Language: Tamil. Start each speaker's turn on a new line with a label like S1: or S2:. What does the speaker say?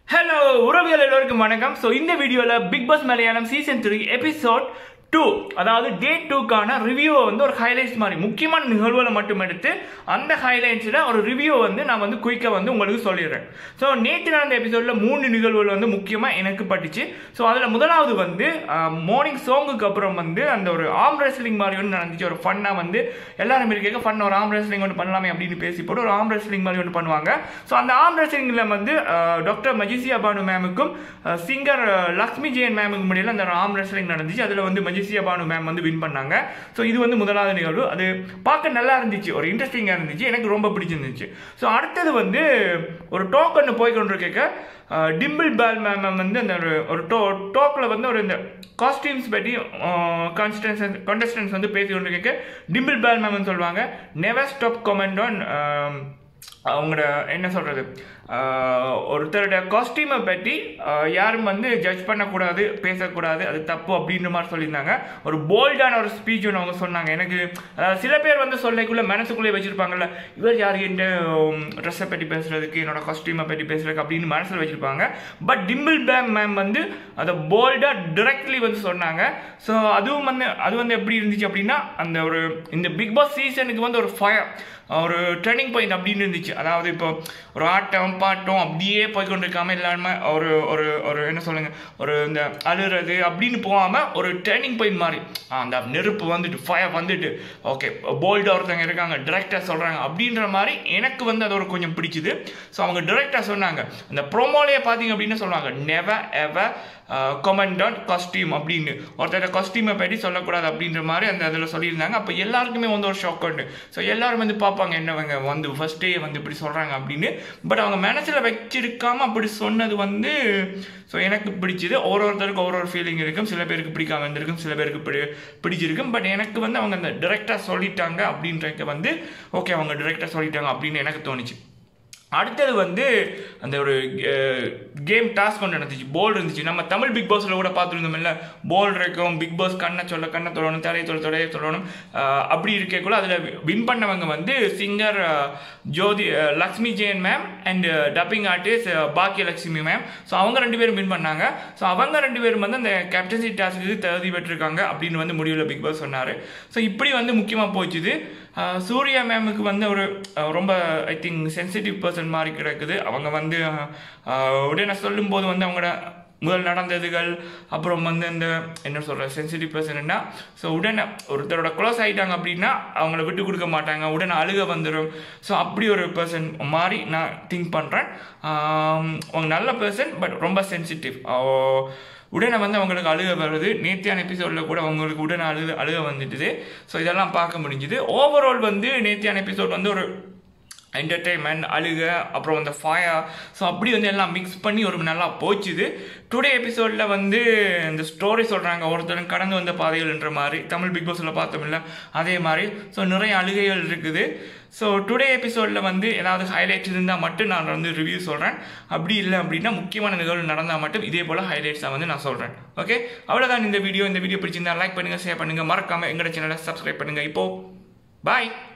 S1: ஹலோ உறவியல் எல்லோருக்கும் வணக்கம் ஸோ இந்த வீடியோவில் Big Boss Malayalam season three episode two அதாவது டே டூக்கான ரிவ்யூவை வந்து ஒரு ஹைலைட்ஸ் மாதிரி முக்கியமான நிகழ்வுகளை மட்டும் எடுத்து அந்த ஹைலைட்ஸில் ஒரு ரிவ்யூ வந்து நான் வந்து குயிக்காக வந்து உங்களுக்கு சொல்லிடுறேன் ஸோ நேற்று நடந்த எபிசோடில் மூணு நிகழ்வுகள் வந்து முக்கியமாக எனக்கு பட்டுச்சு ஸோ அதில் முதலாவது வந்து மார்னிங் சோங்குக்கு அப்புறம் வந்து அந்த ஒரு ஆம் ரெஸ்லிங் மாதிரி ஒன்று நடந்துச்சு ஒரு ஃபன்னாக வந்து எல்லாரும் இருக்க ஃபன் ஒரு ஆம் ரெஸ்லிங் ஒன்று பண்ணலாமே அப்படின்னு பேசி போட்டு ஒரு ஆம் ரெஸ்லிங் மாதிரி ஒன்று பண்ணுவாங்க ஸோ அந்த ஆம் ரெஸ்லிங்கில் வந்து டாக்டர் மஜிசியா பானு மேமுக்கும் சிங்கர் லக்ஷ்மி ஜெயன் மேமுக்கும் முடியல அந்த ஆம் ரெஸ்லிங் நடந்துச்சு அதில் வந்து மஜிசியா பானு மேம் வந்து வின் பண்ணாங்க ஸோ இது வந்து முதலாவது நிகழ்வு அது பார்க்க நல்லா இருந்துச்சு ஒரு இன்ட்ரெஸ்டிங்காக இருந்துச்சு எனக்கு ரொம்ப பிடிச்சிருந்துச்சு ஸோ அடுத்தது வந்து ஒரு டோக்கன் போய் கொண்டு கேட்க டிம்பிள் பேல் மேம் வந்து அந்த ஒரு ஒரு டோ டோக்கில் வந்து ஒரு இந்த காஸ்டியூம்ஸ் பற்றி கான்ஸ்டன்ஸ் கண்டஸ்டன்ஸ் வந்து பேசி கொண்டு கேட்க டிம்பிள் பேல் மேம்னு சொல்லுவாங்க நெவர் ஸ்டாப் கமெண்ட் ஆன் அவங்களோட என்ன சொல்கிறது ஒருத்தரோட காஸ்டியூமை பற்றி யாரும் வந்து ஜட்ஜ் பண்ணக்கூடாது பேசக்கூடாது அது தப்பு அப்படின்ற மாதிரி சொல்லியிருந்தாங்க ஒரு போல்டான ஒரு ஸ்பீச் ஒன்று அவங்க சொன்னாங்க எனக்கு அதாவது சில பேர் வந்து சொல்லைக்குள்ளே மனசுக்குள்ளே வச்சுருப்பாங்கல்ல இவர் யார் என்ற ட்ரெஸ்ஸை பற்றி பேசுகிறதுக்கு என்னோட காஸ்டியூமை பற்றி பேசுறதுக்கு அப்படின்னு மனசில் வச்சுருப்பாங்க பட் டிம்பிள் பேம் மேம் வந்து அதை போல்டாக டிரெக்ட்லி வந்து சொன்னாங்க ஸோ அதுவும் வந்து அது வந்து எப்படி இருந்துச்சு அப்படின்னா அந்த ஒரு இந்த பிக் பாஸ் சீசனுக்கு வந்து ஒரு ஃபயர் ஒரு டேர்னிங் பாயிண்ட் அப்படின்னு இருந்துச்சு அதாவது இப்போ ஒரு ஆட்டம் பாட்டம் அப்படியே போய் கொண்டிருக்காம எல்லாருமே ஒரு ஒரு ஒரு என்ன சொல்லுங்க ஒரு இந்த அழுறது அப்படின்னு போகாம ஒரு டேர்னிங் பாயிண்ட் மாதிரி அந்த நெருப்பு வந்துட்டு ஃபயர் வந்துட்டு ஓகே போல்டாக ஒருத்தவங்க இருக்காங்க டிரெக்டாக சொல்கிறாங்க அப்படின்ற மாதிரி எனக்கு வந்து அது ஒரு கொஞ்சம் பிடிச்சிது ஸோ அவங்க டிரெக்டாக சொன்னாங்க அந்த ப்ரோமோலேயே பார்த்தீங்க அப்படின்னு சொல்லுவாங்க never ever comment on costume அப்படின்னு ஒருத்தர் காஸ்டியூமை பற்றி சொல்லக்கூடாது அப்படின்ற மாதிரி அந்த அதில் சொல்லியிருந்தாங்க அப்போ எல்லாருக்குமே வந்து ஒரு ஷாக் உண்டு ஸோ எல்லாரும் வந்து பார்ப்பாங்க என்னவங்க வந்து ஃபஸ்ட்டே வந்து இப்படி சொல்கிறாங்க அப்படின்னு பட் அவங்க மனசில் வச்சிருக்காம அப்படி சொன்னது வந்து ஸோ எனக்கு பிடிச்சது ஒரு ஒருத்தருக்கு ஒரு ஒரு ஃபீலிங் இருக்கும் சில பேருக்கு பிடிக்காம இருந்திருக்கும் சில பேருக்கு பிடி பிடிச்சிருக்கும் பட் எனக்கு வந்து அவங்க அந்த டிரெக்டாக சொல்லிட்டாங்க அப்படின்றத வந்து ஓகே அவங்க டிரெக்டாக சொல்லிட்டாங்க அப்படின்னு எனக்கு தோணுச்சு அடுத்தது வந்து அந்த ஒரு கேம் டாஸ்க் ஒன்று நடந்துச்சு போல் இருந்துச்சு நம்ம தமிழ் பிக் பாஸில் கூட பார்த்துருந்தோம்ல போல் இருக்கும் பிக் பாஸ் கண்ணை சொல்ல கண்ணை தொடணும் தலையை தொட தொடைய தொடணும் அப்படி இருக்கக்குள்ள அதில் வின் பண்ணவங்க வந்து singer Jyothi Lakshmi Jayan ma'am and dubbing artist Bhagyalakshmi ma'am so அவங்க ரெண்டு பேரும் வின் பண்ணாங்க ஸோ அவங்க ரெண்டு பேரும் வந்து அந்த கேப்டன்சி டாஸ்க்கு தகுதி பெற்றிருக்காங்க அப்படின்னு வந்து முடிவில் பிக் பாஸ் சொன்னார் ஸோ இப்படி வந்து முக்கியமாக போச்சுது சூர்யா மேமுக்கு வந்து ஒரு ரொம்ப ஐ திங்க் சென்சிட்டிவ் பர்சன் மாதிரி கிடக்குது அவங்க வந்து உடனே சொல்லும்போது வந்து அவங்களோட முதல் நடந்ததுகள் அப்புறம் வந்து இந்த என்ன சொல்கிற சென்சிட்டிவ் பர்சன்னா ஸோ உடனே ஒருத்தரோட க்ளோஸ் ஆகிட்டாங்க அப்படின்னா அவங்கள விட்டு கொடுக்க மாட்டாங்க உடனே அழுக வந்துடும் ஸோ அப்படி ஒரு பர்சன் மாதிரி நான் திங்க் பண்ணுறேன் அவங்க நல்ல பர்சன் பட் ரொம்ப சென்சிட்டிவ் உடனே வந்து அவங்களுக்கு அழுக வருது நேத்தியான எபிசோடில் கூட அவங்களுக்கு உடனே அழுக அழுக வந்துட்டுது ஸோ இதெல்லாம் பார்க்க முடிஞ்சுது ஓவரால் வந்து நேத்தியான எபிசோட் வந்து ஒரு என்டர்டெயின்மெண்ட் அழுக அப்புறம் அந்த ஃபயர் ஸோ அப்படி வந்து எல்லாம் மிக்ஸ் பண்ணி ஒரு நல்லா போச்சுது டுடே எபிசோடில் வந்து இந்த ஸ்டோரி சொல்கிறாங்க ஒருத்தர் கடந்து வந்த பாதைகள்ன்ற மாதிரி தமிழ் பிக் பாஸில் பார்த்தோம்ல அதே மாதிரி ஸோ நிறைய அழுகைகள் இருக்குது ஸோ டுடே எபிசோடில் வந்து ஏதாவது ஹைலைட்ஸ் இருந்தால் மட்டும் நான் வந்து ரிவ்யூ சொல்கிறேன் அப்படி இல்லை அப்படின்னா முக்கியமான நிகழ்வு நடந்தால் மட்டும் இதே போல் ஹைலைட்ஸாக வந்து நான் சொல்கிறேன் ஓகே அவ்வளோதான் இந்த வீடியோ இந்த வீடியோ பிடிச்சிருந்தா லைக் பண்ணுங்கள் ஷேர் பண்ணுங்கள் மறக்காமல் எங்களோட சேனலை சப்ஸ்கிரைப் பண்ணுங்கள் இப்போது பாய்